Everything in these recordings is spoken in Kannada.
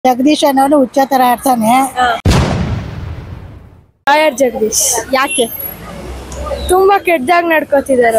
ಜಗದೀಶ್ ಅನ್ನೋನು ಹುಚ್ಚ ತರ ಆಡ್ತಾನೆ ಲಾಯರ್ ಜಗದೀಶ್ ಯಾಕೆ ತುಂಬಾ ಕೆಟ್ಟದಾಗ ನಡ್ಕೋತಿದ್ದಾರೆ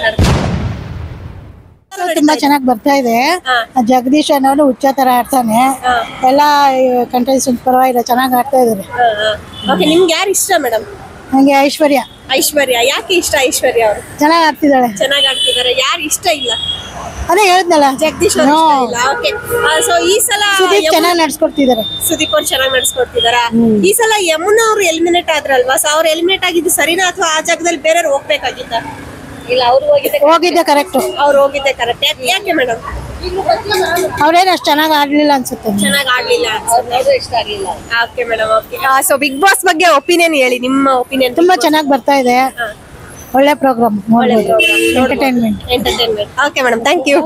ಅವ್ರು ತುಂಬಾ ಚೆನ್ನಾಗಿ ಬರ್ತಾ ಇದೆ ಆ ಜಗದೀಶ್ ಅನ್ನೋನು ಹುಚ್ಚ ತರ ಆಡ್ತಾನೆ ಎಲ್ಲ ಕಂಟೆಸ್ಟೆಂಟ್ ಪರವಾಗಿಲ್ಲ ಚೆನ್ನಾಗಿ ಆಡ್ತಾ ಇದಾರೆ ಓಕೆ ನಿಮ್ಗೆ ಯಾರು ಇಷ್ಟ ಮೇಡಮ್ ನಂಗೆ ಐಶ್ವರ್ಯ ಐಶ್ವರ್ಯ ಯಾಕೆ ಇಷ್ಟ ಐಶ್ವರ್ಯ ಅವರು ಚೆನ್ನಾಗಿ ಆಡ್ತಿದ್ದಾಳೆ ಚೆನ್ನಾಗಿ ಆಡ್ತಿದ್ದಾರೆ ಯಾರು ಇಷ್ಟ ಇಲ್ಲ ಅದೇ ಹೇಳಿದ್ನಲ್ಲ ಜಗದೀಶ್ ಅವ್ರು ಇಷ್ಟ ಇಲ್ಲ ಓಕೆ ಸೊ ಈ ಸಲ ಸುದೀಪ್ ಯಮು- ಚೆನ್ನಾಗಿ ನಡ್ಸ್ಕೊಡ್ತಿದ್ದಾರೆ ಸುದೀಪ್ ಅವ್ರು ಚೆನ್ನಾಗಿ ನಡೆಸ್ಕೊಡ್ತಿದಾರ ಈ ಸಲ ಯಮುನಾ ಅವ್ರು ಎಲಿಮಿನೇಟ್ ಆದ್ರಲ್ವಾ ಸೊ ಅವ್ರು ಎಲಿಮಿನೇಟ್ ಆಗಿದ್ದು ಸರಿನಾ ಅಥವಾ ಆ ಜಾಗದಲ್ಲಿ ಬೇರೆಯವ್ರು ಹೋಗ್ಬೇಕಾಗಿತ್ತ ಇಲ್ಲ ಅವ್ರು ಹೋಗಿದ್ದೆ ಹೋಗಿದ್ದೆ ಕರೆಕ್ಟ್ ಅವ್ರು ಹೋಗಿದ್ದೆ ಕರೆಕ್ಟ್ ಯಾಕೆ ಮೇಡಮ್ ಅವ್ರೇನು ಅಷ್ಟು ಚೆನ್ನಾಗಿ ಆಡ್ಲಿಲ್ಲ ಅನ್ಸುತ್ತೆ ಚೆನ್ನಾಗಿ ಆಡ್ಲಿಲ್ಲ ಇಷ್ಟ ಆಗಿಲ್ಲ okay madam okay so Bigg Boss ಬಗ್ಗೆ ಒಪಿನಿಯನ್ ಹೇಳಿ ನಿಮ್ಮ ಒಪಿನಿಯನ್ ತುಂಬಾ ಚೆನ್ನಾಗಿ ಬರ್ತಾ ಇದೆ ಒಳ್ಳೆ programme entertainment entertainment okay madam thank you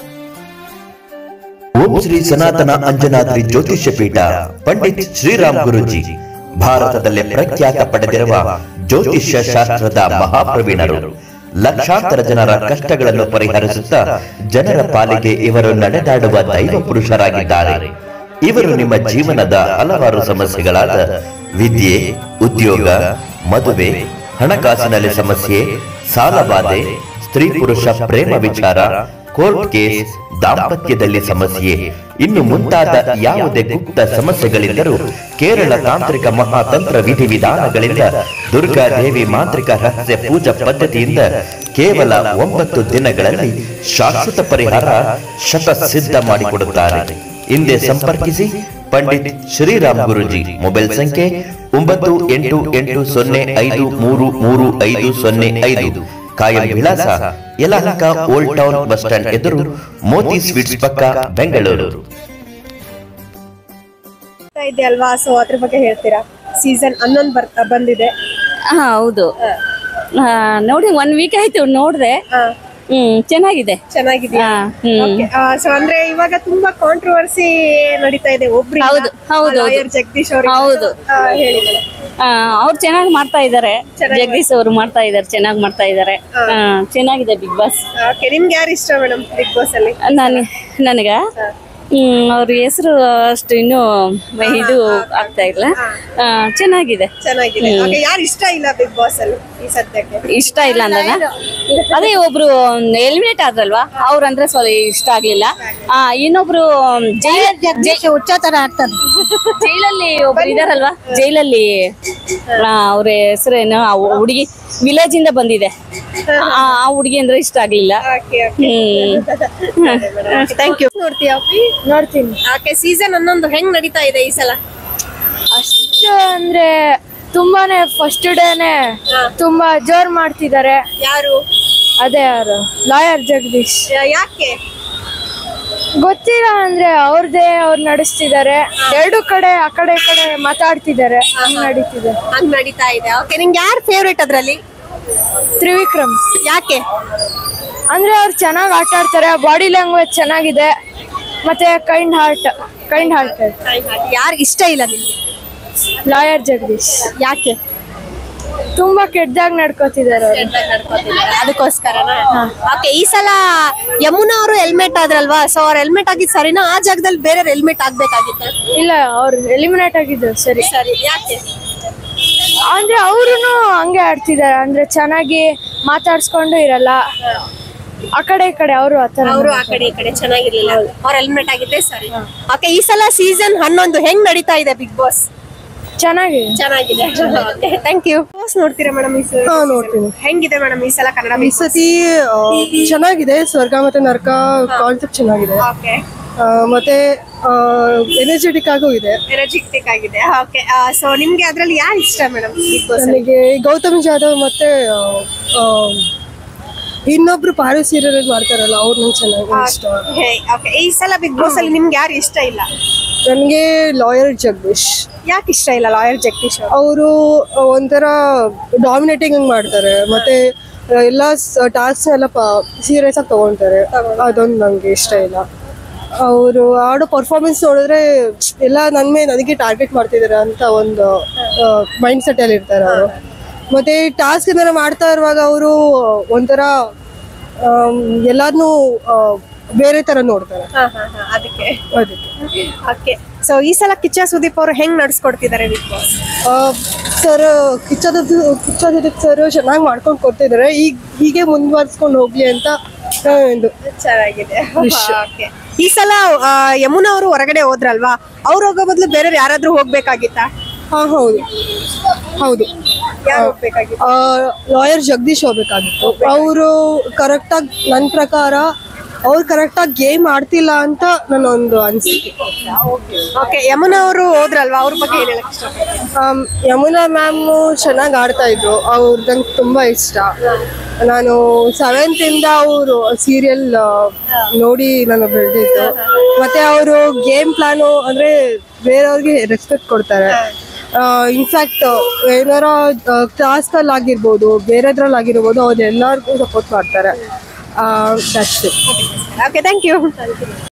Om Shri Sanatana Anjanadri ಜ್ಯೋತಿಷ್ಯ ಪೀಠ ಪಂಡಿತ್ ಶ್ರೀರಾಮ್ ಗುರುಜಿ ಭಾರತದಲ್ಲೇ ಪ್ರಖ್ಯಾತ ಪಡೆದಿರುವ ಜ್ಯೋತಿಷ್ಯ ಶಾಸ್ತ್ರದ ಮಹಾಪ್ರವೀಣರು ಲಕ್ಷಾಂತರ ಜನರ ಕಷ್ಟಗಳನ್ನು ಪರಿಹರಿಸುತ್ತಾ ಜನರ ಪಾಲಿಗೆ ಇವರು ನಡೆದಾಡುವ ದೈವ ಪುರುಷರಾಗಿದ್ದಾರೆ ಇವರು ನಿಮ್ಮ ಜೀವನದ ಹಲವಾರು ಸಮಸ್ಯೆಗಳಾದ ವಿದ್ಯೆ ಉದ್ಯೋಗ ಮದುವೆ ಹಣಕಾಸಿನಲ್ಲಿ ಸಮಸ್ಯೆ ಸಾಲಬಾಧೆ ಸ್ತ್ರೀ ಪುರುಷ ಪ್ರೇಮ ವಿಚಾರ ಕೋರ್ಟ್ ಕೇಸ್ ದಾಂಪತ್ಯದಲ್ಲಿ ಸಮಸ್ಯೆ ಇನ್ನು ಮುಂತಾದ ಯಾವುದೇ ಗುಪ್ತ ಸಮಸ್ಯೆಗಳಿದ್ದರೂ ಕೇರಳ ತಾಂತ್ರಿಕ ಮಹಾತಂತ್ರ ವಿಧಿವಿಧಾನಗಳಿಂದ ದುರ್ಗಾದೇವಿ ಮಾಂತ್ರಿಕ ರಹಸ್ಯ ಪೂಜಾ ಪದ್ಧತಿಯಿಂದ ಕೇವಲ ಒಂಬತ್ತು ದಿನಗಳಲ್ಲಿ ಶಾಶ್ವತ ಪರಿಹಾರ ಶತ ಸಿದ್ಧ ಮಾಡಿಕೊಡುತ್ತಾರೆ ಹಿಂದೆ ಸಂಪರ್ಕಿಸಿ ಪಂಡಿತ್ ಶ್ರೀರಾಮ್ ಗುರುಜಿ ಮೊಬೈಲ್ ಸಂಖ್ಯೆ ಒಂಬತ್ತು ಎಂಟು ಎಂಟು ಸೊನ್ನೆ ಐದು ಮೂರು ಮೂರು ಐದು ಸೊನ್ನೆ ಐದು ಕಾಯಂ ವಿಳಾಸ Yelahanka old town bus stand ಎದುರು ಮೋತಿ ಸ್ವೀಟ್ಸ್ ಪಕ್ಕ ಬೆಂಗಳೂರು ಇದೆ ಅಲ್ವಾ ಸೊ ಅದ್ರ ಬಗ್ಗೆ ಹೇಳ್ತೀರಾ ಸೀಸನ್ ಹನ್ನೊಂದು ಬರ್ತಾ ಬಂದಿದೆ ಹಾ ಹೌದು ಆ, ನೋಡಿ ಒನ್ ವೀಕ್ ಆಯ್ತು ನೋಡ್ದೆ ಹ್ಮ್ ಚೆನ್ನಾಗಿದೆ ಚೆನ್ನಾಗಿದೆಯಾ ಹಾ, ಹ್ಮ್. ಸೊ ಅಂದ್ರೆ ಇವಾಗ ತುಂಬಾ ಕಾಂಟ್ರವರ್ಸಿ ನಡೀತಾ ಇದೆ ಒಬ್ರು ಹೌದು, ಹೌದು, ಲಾಯರ್ ಜಗದೀಶ್ ಅವರು ಹೌದು. ಹೇಳಿ madam. ಅವ್ರು ಚೆನ್ನಾಗಿ ಮಾಡ್ತಾ ಇದ್ದಾರೆ ಜಗದೀಶ್ ಅವರು ಮಾಡ್ತಾ ಇದ್ದಾರೆ ಚೆನ್ನಾಗಿ ಮಾಡ್ತಾ ಇದ್ದಾರೆ ಚೆನ್ನಾಗಿದೆ ಬಿಗ್ ಬಾಸ್ ಓಕೆ ನಿಮ್ಗೆ ಯಾರು ಇಷ್ಟ ಮೇಡಮ್ ಬಿಗ್ ಬಾಸ್ ಅಲ್ಲಿ ನನ್ ನನಗ ಹ್ಮ್ ಅವ್ರ ಹೆಸರು ಅಷ್ಟು ಇನ್ನೂ ಇದು ಆಗ್ತಾ ಇಲ್ಲ ಆ, ಚೆನ್ನಾಗಿದೆ ಚೆನ್ನಾಗಿದೆ ಓಕೆ ಯಾರು ಇಷ್ಟ ಇಲ್ಲ ಬಿಗ್ ಬಾಸ್ ಅಲ್ಲಿ ಈ ಸದ್ಯಕ್ಕೆ ಇಷ್ಟ ಇಲ್ಲ ಅಂದಾಗ ಅದೇ ಒಬ್ರು ಎಲಿಮಿನೇಟ್ ಆದ್ರಲ್ವಾ ಅವ್ರಂದ್ರೆ ಸ್ವಲ್ಪ ಇಷ್ಟ ಆಗ್ಲಿಲ್ಲ ಆ ಇನ್ನೊಬ್ರು ಜೈಲ್ ಜಗದೀಶ್ ಹುಚ್ಚ ತರ ಆಡ್ತಾನೆ ಜೈಲಲ್ಲಿ ಒಬ್ರು ಇದಾರಲ್ವಾ ಜೈಲಲ್ಲಿ ಅವ್ರ ಹೆಸರೇನು ಆ ಹುಡುಗಿ ವಿಲೇಜ್ ಇಂದ ಬಂದಿದೆ ಆ ಆ ಹುಡುಗಿ ಅಂದ್ರೆ ಇಷ್ಟ ಆಗ್ಲಿಲ್ಲ okay okay hmm thank you ನೋಡ್ತೀಯಾ ನೋಡ್ತೀನಿ ಓಕೆ ಸೀಸನ್ ಹನ್ನೊಂದು ಹೆಂಗ್ ನಡೀತಾ ಇದೆ ಈ ಸಲ ಅಷ್ಟು ಅಂದ್ರೆ ತುಂಬಾನೇ ಫಸ್ಟ್ ಡೇನೆ ತುಂಬಾ ಜೋರ್ ಮಾಡ್ತಿದ್ದಾರೆ ಯಾರು ಅದೇ ಯಾರು ಲಾಯರ್ ಜಗದೀಶ್ ಯಾ- ಯಾಕೆ ಗೊತ್ತಿಲ್ಲ ಅಂದ್ರೆ ಅವ್ರದೇ ಅವ್ರು ನಡೆಸ್ತಿದ್ದಾರೆ ಎರಡು ಕಡೆ ಆ ಕಡೆ ಈ ಕಡೆ ಮಾತಾಡ್ತಿದ್ದಾರೆ ಹಂಗ್ ನಡೀತಿದೆ ಹಂಗ್ ನಡೀತಾ ಇದೆ ಓಕೆ ನಿಂಗೆ ಯಾರು ಫೇವ್ರೇಟ್ ಅದ್ರಲ್ಲಿ ತ್ರಿವಿಕ್ರಮ್ ಯಾಕೆ ಅಂದ್ರೆ ಅವ್ರು ಚೆನ್ನಾಗಿ ಆಟ ಆಡ್ತಾರೆ ಬಾಡಿ ಲ್ಯಾಂಗ್ವೇಜ್ ಚೆನ್ನಾಗಿದೆ ಮತ್ತೆ ಕೈಂಡ್ ಹಾರ್ಟ್ ಕೈಂಡ್ ಹಾರ್ಟ್ ಯಾರು ಇಷ್ಟ ಇಲ್ಲ ನಿಮ್ಗೆ ಲಾಯರ್ ಜಗದೀಶ್ ಯಾಕೆ ತುಂಬಾ ಕೆಟ್ಟದಾಗ ನಡ್ಕೋತಿದ್ದಾರೆ ಅವ್ರು ಅದಕ್ಕೋಸ್ಕರನಾ ಓಕೆ ಈ ಸಲ ಯಮುನಾ ಅವರು ಹೆಲ್ಮೆಟ್ ಆದ್ರಲ್ವಾ ಸೊ ಅವ್ರ ಹೆಲ್ಮೆಟ್ ಆಗಿದ್ ಸರಿನಾ ಆ ಜಾಗದಲ್ಲಿ ಬೇರೆ ಹೆಲ್ಮೆಟ್ ಆಗ್ಬೇಕಾಗಿತ್ತ ಇಲ್ಲ ಅವ್ರು ಎಲಿಮಿನೇಟ್ ಆಗಿದ್ದು ಸರಿ ಸರಿ ಯಾಕೆ ಅಂದ್ರೆ ಅವ್ರು ಹಂಗೆ ಆಡ್ತಿದ್ದಾರೆ ಅಂದ್ರೆ ಚೆನ್ನಾಗಿ ಮಾತಾಡ್ಸ್ಕೊಂಡು ಇರಲ್ಲ ಆ ಕಡೆ ಈ ಕಡೆ ಅವರು ಆತರ ಅವರು ಆ ಕಡೆ ಈ ಕಡೆ ಚೆನ್ನಾಗಿರ್ಲಿಲ್ಲ ಅವ್ರ ಹೆಲ್ಮೆಟ್ ಆಗಿದ್ದೆ ಸರಿ ಓಕೆ ಈ ಸಲ ಸೀಸನ್ ಹನ್ನೊಂದು ಹೆಂಗ್ ನಡೀತಾ ಇದೆ ಬಿಗ್ ಬಾಸ್ ಚೆನ್ನಾಗಿ ಚೆನ್ನಾಗಿದೆ ಥ್ಯಾಂಕ್ ಯು ಬಾಸ್ ನೋಡ್ತೀರಾ ಮೇಡಮ್ ಈ ಸಲ ನೋಡ್ತೀನಿ ಹೆಂಗಿದೆ ಮೇಡಮ್ ಈ ಸಲ ಕನ್ನಡ ಈ ಸತಿ ಆ, ಚೆನ್ನಾಗಿದೆ ಸ್ವರ್ಗ ಮತ್ತೆ ನರಕ ಕಾನ್ಸೆಪ್ಟ್ ಚೆನ್ನಾಗಿದೆ ಓಕೆ ಆ, ಮತ್ತೆ ಎನರ್ಜೆಟಿಕ್ ಆಗೂ ಇದೆ ಎನರ್ಜಿಟಿಕ್ ಆಗಿದೆ ಓಕೆ ಸೊ ನಿಮ್ಗೆ ಅದ್ರಲ್ಲಿ ಯಾರು ಇಷ್ಟ ಮೇಡಮ್ ಬಿಗ್ ಬಾಸ್ ನನಗೆ ಗೌತಮ್ ಜಾಧವ್ ಮತ್ತೆ ಆ, ಆ, ಇನ್ನೊಬ್ರು ಪಾರು ಸೀರಿಯಲ್ ಮಾಡ್ತಾರಲ್ಲ ಅವ್ರು ನಂಗೆ ಚೆನ್ನಾಗಿ ಇಷ್ಟ ಓಕೆ ಈ ಸಲ ಬಿಗ್ ಬಾಸ್ ಅಲ್ಲಿ ನಿಮ್ಗೆ ಯಾರು ಇಷ್ಟ ಇಲ್ಲ ನನಗೆ ಲಾಯರ್ ಜಗದೀಶ್ ಯಾಕೆ ಇಷ್ಟ ಇಲ್ಲ ಲಾಯರ್ ಜಗದೀಶ್ ಅವ್ರು? ಅವರು ಒಂಥರ ಡಾಮಿನೇಟಿಂಗ್ ಹಂಗ್ ಮಾಡ್ತಾರೆ ಮತ್ತೆ ಎಲ್ಲ ಟಾಸ್ಕ್ ಎಲ್ಲ ಸೀರಿಯಸ್ ಆಗಿ ತಗೊಳ್ತಾರೆ ಅದೊಂದು ನಂಗೆ ಇಷ್ಟ ಇಲ್ಲ ಅವರು ಆಡೋ ಪರ್ಫಾರ್ಮೆನ್ಸ್ ನೋಡಿದ್ರೆ ಎಲ್ಲ ನನ್ನ ಮೇಲೆ ನನಗೆ ಟಾರ್ಗೆಟ್ ಮಾಡ್ತಿದ್ದಾರೆ ಅಂತ ಒಂದು ಮೈಂಡ್ ಸೆಟ್ ಅಲ್ಲಿ ಇರ್ತಾರೆ ಅವರು ಮತ್ತೆ ಟಾಸ್ಕ್ ಏನಾರ ಮಾಡ್ತಾ ಇರುವಾಗ ಅವರು ಒಂಥರ ಎಲ್ಲಾರನ್ನೂ ಬೇರೆ ತರ ನೋಡ್ತಾರೆ ಹಾ ಹಾ ಹಾ ಅದಕ್ಕೆ ಅದಕ್ಕೆ ಓಕೆ ಸೊ ಈ ಸಲ ಕಿಚ್ಚ ಸುದೀಪ್ ಅವರು ಹೆಂಗ್ ನಡ್ಸ್ಕೊಡ್ತಿದ್ದಾರೆ ಬಿಗ್ ಬಾಸ್ ಸರ್ ಕಿಚ್ಚದ ಕಿಚ್ಚದ ಸರ್ ಚೆನ್ನಾಗಿ ಮಾಡ್ಕೊಂಡು ಕೊಡ್ತಿದ್ದಾರೆ ಈಗ ಹೀಗೆ ಮುಂದುವರ್ಸ್ಕೊಂಡು ಹೋಗ್ಲಿ ಅಂತ ಒಂದು ಚೆನ್ನಾಗಿದೆ ಓಕೆ ಈ ಸಲ ಆ, ಯಮುನಾ ಅವರು ಹೊರಗಡೆ ಹೋದ್ರಲ್ವಾ ಅವ್ರು ಹೋಗೋ ಬದಲು ಬೇರೆ ಯಾರಾದ್ರೂ ಹೋಗ್ಬೇಕಾಗಿತ್ತಾ ಹಾ ಹೌದು ಹೌದು ಯಾರು ಹೋಗ್ಬೇಕಾಗಿತ್ತು ಲಾಯರ್ ಜಗದೀಶ್ ಹೋಗ್ಬೇಕಾಗಿತ್ತು ಅವರು ಕರೆಕ್ಟಾಗಿ ನನ್ನ ಪ್ರಕಾರ ಅವ್ರು ಕರೆಕ್ಟಾಗಿ ಗೇಮ್ ಆಡ್ತಿಲ್ಲ ಅಂತ ನನ್ನ ಒಂದು ಅನಿಸಿಕೆ ಓಕೆ ಯಮುನಾ ಅವರು ಹೋದ್ರಲ್ವಾ ಅವ್ರ ಬಗ್ಗೆ ಏನ್ ಹೇಳಕ್ ಇಷ್ಟಪಡ್ತೀನಿ ಆಮ್, ಯಮುನಾ ಮ್ಯಾಮ್ ಚೆನ್ನಾಗಿ ಆಡ್ತಾ ಇದ್ರು ಅವ್ರು ನಂಗೆ ತುಂಬಾ ಇಷ್ಟ ನಾನು ಸೆವೆಂತ್ ಇಂದ ಅವರು ಸೀರಿಯಲ್ ನೋಡಿ ನಾನು ಬೆಳೆದಿದ್ದು ಮತ್ತೆ ಅವರು ಗೇಮ್ ಪ್ಲಾನು ಅಂದ್ರೆ ಬೇರೆಯವ್ರಿಗೆ ರೆಸ್ಪೆಕ್ಟ್ ಕೊಡ್ತಾರೆ ಇನ್ಫ್ಯಾಕ್ಟ್ ಏನಾರ ಕ್ಲಾಸ್ನಲ್ಲಿ ಆಗಿರ್ಬೋದು ಬೇರೆದ್ರಲ್ಲಿ ಆಗಿರ್ಬೋದು ಅವ್ರು ಎಲ್ಲರಿಗೂ ಸಪೋರ್ಟ್ ಮಾಡ್ತಾರೆ that's it okay thank you